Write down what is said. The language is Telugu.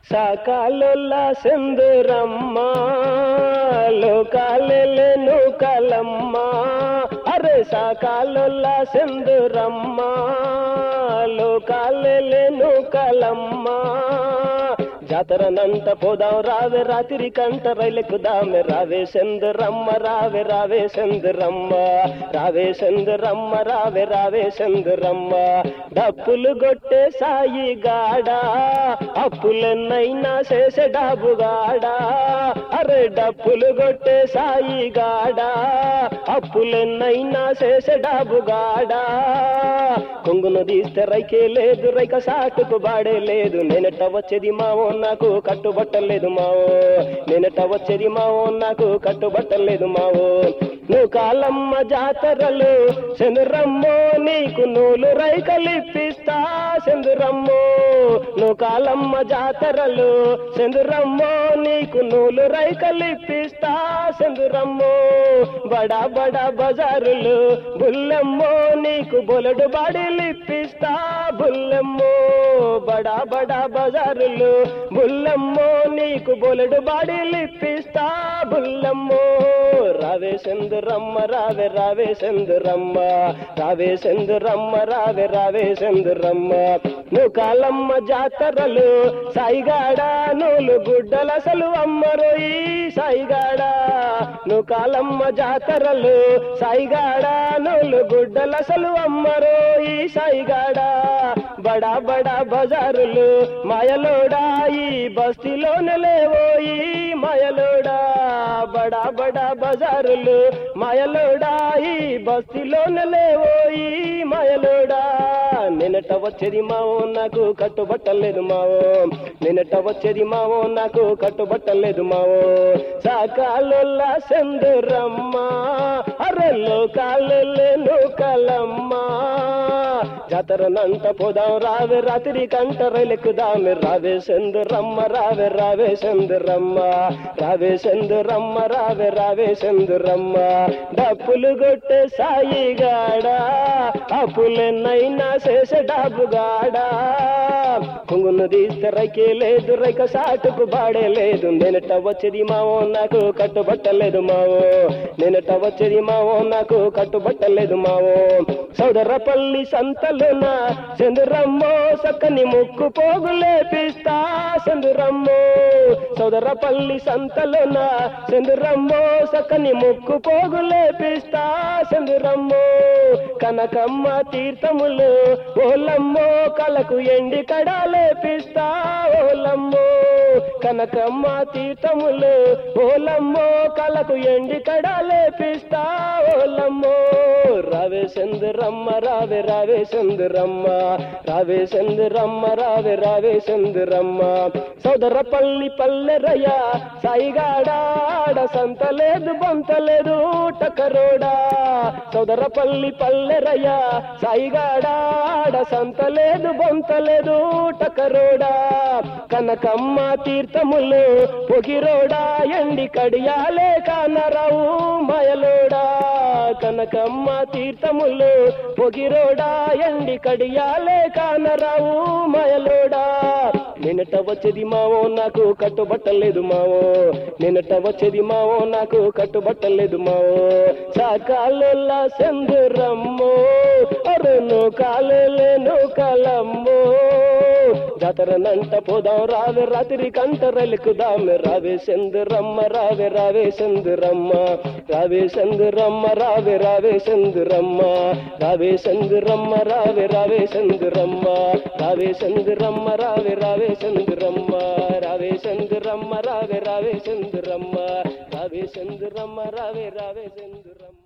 సాకాలొల్ల సెందురమ్మ లోకాలెలెను కలమ్మ అరే సాకాలొల్ల సెందురమ్మ లోకాలెలెను కలమ్మ జాతరనంత పోదాం రావే రాత్రి కంట రైలెక్కుదామె రావే సెందురమ్మ రావే రావే సెందురమ్మ రావే సెందురమ్మ రావే రావే సెందురమ్మ డప్పులు కొట్టే సాయి గాడా అప్పులెన్నైనా చేసే డాబుగాడా అరే డప్పులు కొట్టే సాయి గాడా అప్పులెన్నైనా చేసే డాబుగాడా కొంగును తీస్తే రైకే లేదు రైక సాటుకు బాడే లేదు నేనట వచ్చేది మావో నాకు కట్టుబట్టలేదు మావో నేనట వచ్చేది మావో నాకు కట్టుబట్టలేదు మావో నువ్వు కాలమ్మ జాతరలు చంద్రమ్మో నీకు నూలు రైకలిప్పిస్తా చంద్రమ్మో నువ్వు కాలమ్మ జాతరలు చంద్రమ్మో నీకు నూలు రైకలిప్పిస్తా చంద్రమ్మో బడా బడా బజారులు బుల్లెమ్మో నీకు బొలడు బాడీలిప్పిస్తా బుల్లెమ్మో బడా బడా బజారులు బుల్లెమ్మో నీకు బొలడు బాడీలిప్పిస్తా బుల్లెమ్మో రావే సెందురమ్మ రావే రావే సెందురమ్మ రావే సెందురమ్మ రావే రావే సెందురమ్మ నువ్వు కాలమ్మ జాతరలు సాయిగాడ నూలు గుడ్డలసలు అమ్మరోయి సాయిగాడ నువ్వు కాలమ్మ జాతరలు సాయిగాడ నూలు గుడ్డలసలు అమ్మరోయి సాయిగాడ బడా బడా బజారులు మాయలోడా ఈ బస్తీలోనే లేవోయి మాయలోడా బడా బడా బజారులు మాయలోడా ఈ బస్తీలోనే లేవోయి మాయలోడా నిన్నట వచ్చేది మావో నాకు కట్టుబట్టలేదు మావో నిన్నట వచ్చేది మావో నాకు కట్టుబట్టలేదు మావో సాకాలొల్ల సెందురమ్మ అరెల్లో కాలెల్లెను కలమ్మ జాతరనంత పోదాం రావే రాత్రి కంట రైలెక్కుదామె రావే సెందురమ్మ రావే రావే సెందురమ్మ రావే సెందురమ్మ రావే రావే సెందురమ్మ డప్పులు కొట్టే సాయిగాడా అప్పులెన్నైనా చేసే డబ్బుగాడా కొంగును తీస్తే రైకే లేదు రైక సాటుకు బాడే లేదు నేనట వచ్చేది మావో నాకు కట్టుబట్టలేదు మావో నేనట వచ్చేది మావో నాకు కట్టుబట్టలేదు మావో సోదరపల్లి సంతలున చంద్రమ్మో సక్కని ముక్కు పోగులేపిస్తా చంద్రమ్మో సోదరపల్లి సంతలున చంద్రమ్మో సక్కని ముక్కు పోగులేపిస్తా చంద్రమ్మో కనకమ్మ తీర్థములు ఓలమ్మో కలకు ఎండి కడాలేపిస్తా ఓలమ్మో కనకమ్మ తీర్థములు ఓలమ్మో కలకు ఎండి కడాలేపిస్తా ఓలమ్మో రావే చంద్రమ్మ రావే రావే చంద్రమ్మ రావే చంద్రమ్మ రావే రావే చంద్రమ్మ సోదరపల్లి పల్లెరయ్య సాయిగాడాడ సంతలేదు బొంతలేదు టకరోడా సోదరపల్లి పల్లెరయ్య సాయిగాడాడ సంతలేదు బొంతలేదు టకరోడా కనకమ్మ తీర్థములు పొగిరోడా ఎండి కడియాలే కానరావు మాయలోడా కనకమ్మ తీర్థములు పొగిరోడా ఎండి కడియాలే కానరావు మాయలోడా నిన్నట వచ్చేది మావో నాకు కట్టుబట్టలేదు మావో నిన్నట వచ్చేది మావో నాకు కట్టుబట్టలేదు మావో సాకాలెల్లా సెందురమ్మో అరును కాలేలేను కలమ్మో జాతరనంట పోదాం రావే రాత్రి కంట రైలుకుదామె రావే సెందురమ్మ రావే రావే సెందురమ్మ రావే సెందురమ్మ రావే రావే సెందురమ్మ రావే సెందురమ్మ రావే రావే సెందురమ్మ రావే సెందురమ్మ రావే రావే సెందురమ్మ రావే సెందురమ్మ రావే రావే సెందురమ్మ రావే సెందురమ్మ రావే రావే సెందురమ్మ